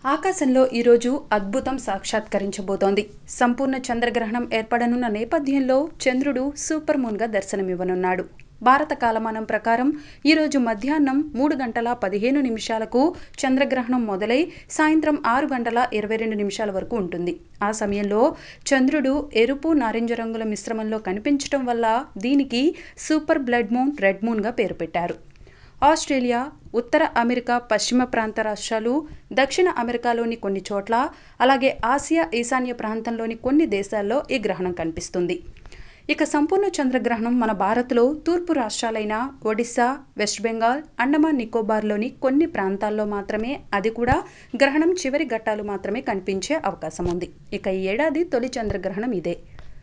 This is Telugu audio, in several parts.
ఆకాశంలో ఈరోజు అద్భుతం సాక్షాత్కరించబోతోంది సంపూర్ణ చంద్రగ్రహణం ఏర్పడనున్న నేపథ్యంలో చంద్రుడు సూపర్ మూన్గా దర్శనమివ్వనున్నాడు భారత కాలమానం ప్రకారం ఈరోజు మధ్యాహ్నం మూడు గంటల పదిహేను నిమిషాలకు చంద్రగ్రహణం మొదలై సాయంత్రం ఆరు గంటల ఇరవై రెండు నిమిషాల వరకు ఉంటుంది ఆ సమయంలో చంద్రుడు ఎరుపు నారింజ రంగుల మిశ్రమంలో కనిపించడం వల్ల దీనికి సూపర్ బ్లడ్ మూన్ రెడ్ మూన్గా పేరు పెట్టారు ఆస్ట్రేలియా ఉత్తర అమెరికా పశ్చిమ ప్రాంత రాష్ట్రాలు దక్షిణ అమెరికాలోని కొన్ని చోట్ల అలాగే ఆసియా ఈశాన్య ప్రాంతంలోని కొన్ని దేశాల్లో ఈ గ్రహణం కనిపిస్తుంది ఇక సంపూర్ణ చంద్రగ్రహణం మన భారత్లో తూర్పు రాష్ట్రాలైన ఒడిశా వెస్ట్ బెంగాల్ అండమాన్ నికోబార్లోని కొన్ని ప్రాంతాల్లో మాత్రమే అది కూడా గ్రహణం చివరి ఘట్టాలు మాత్రమే కనిపించే అవకాశం ఉంది ఇక ఈ ఏడాది తొలి చంద్రగ్రహణం ఇదే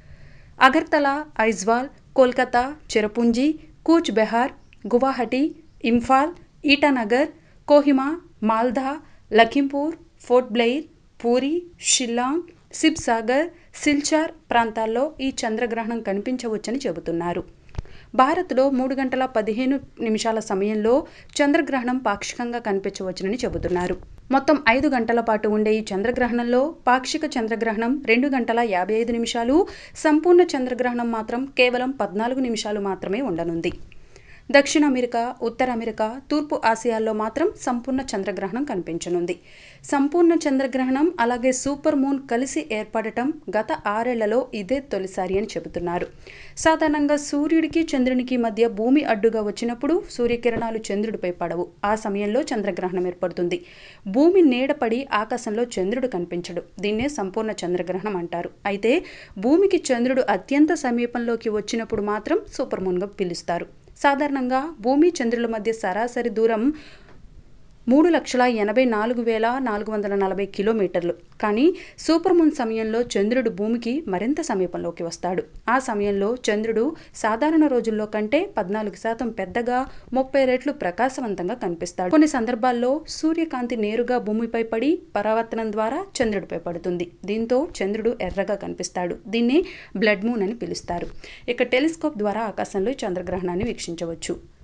అగర్తల ఐజ్వాల్ కోల్కతా చెరపుంజి కూచ్ బెహార్ గువాహటి ఇంఫాల్ ఈటానగర్ కోహిమా మాల్దా లఖింపూర్ ఫోర్ట్ బ్లెయిర్ పూరి షిల్లాంగ్ సిబ్సాగర్ సిల్చార్ ప్రాంతాల్లో ఈ చంద్రగ్రహణం కనిపించవచ్చని చెబుతున్నారు భారత్లో మూడు గంటల పదిహేను నిమిషాల సమయంలో చంద్రగ్రహణం పాక్షికంగా కనిపించవచ్చునని చెబుతున్నారు మొత్తం ఐదు గంటల పాటు ఉండే ఈ చంద్రగ్రహణంలో పాక్షిక చంద్రగ్రహణం రెండు గంటల యాభై ఐదు నిమిషాలు సంపూర్ణ చంద్రగ్రహణం మాత్రం కేవలం పద్నాలుగు నిమిషాలు మాత్రమే ఉండనుంది దక్షిణ అమెరికా ఉత్తర అమెరికా తూర్పు ఆసియాల్లో మాత్రం సంపూర్ణ చంద్రగ్రహణం కనిపించనుంది సంపూర్ణ చంద్రగ్రహణం అలాగే సూపర్ మూన్ కలిసి ఏర్పడటం గత ఆరేళ్లలో ఇదే తొలిసారి అని చెబుతున్నారు సాధారణంగా సూర్యుడికి చంద్రునికి మధ్య భూమి అడ్డుగా వచ్చినప్పుడు సూర్యకిరణాలు చంద్రుడిపై పడవు ఆ సమయంలో చంద్రగ్రహణం ఏర్పడుతుంది భూమి నీడపడి ఆకాశంలో చంద్రుడు కనిపించడు దీన్నే సంపూర్ణ చంద్రగ్రహణం అంటారు అయితే భూమికి చంద్రుడు అత్యంత సమీపంలోకి వచ్చినప్పుడు మాత్రం సూపర్ మూన్గా పిలుస్తారు సాధారణంగా భూమి చంద్రుల మధ్య సరాసరి దూరం మూడు లక్షల ఎనభై నాలుగు వేల నాలుగు వందల నలభై కిలోమీటర్లు కానీ సూపర్ మూన్ సమయంలో చంద్రుడు భూమికి మరింత సమీపంలోకి వస్తాడు ఆ సమయంలో చంద్రుడు సాధారణ రోజుల్లో కంటే పద్నాలుగు శాతం పెద్దగా ముప్పై రెట్లు ప్రకాశవంతంగా కనిపిస్తాడు కొన్ని సందర్భాల్లో సూర్యకాంతి నేరుగా భూమిపై పడి పరావర్తనం ద్వారా చంద్రుడిపై పడుతుంది దీంతో చంద్రుడు ఎర్రగా కనిపిస్తాడు దీన్ని బ్లడ్ మూన్ అని పిలుస్తారు ఇక టెలిస్కోప్ ద్వారా ఆకాశంలో చంద్రగ్రహణాన్ని వీక్షించవచ్చు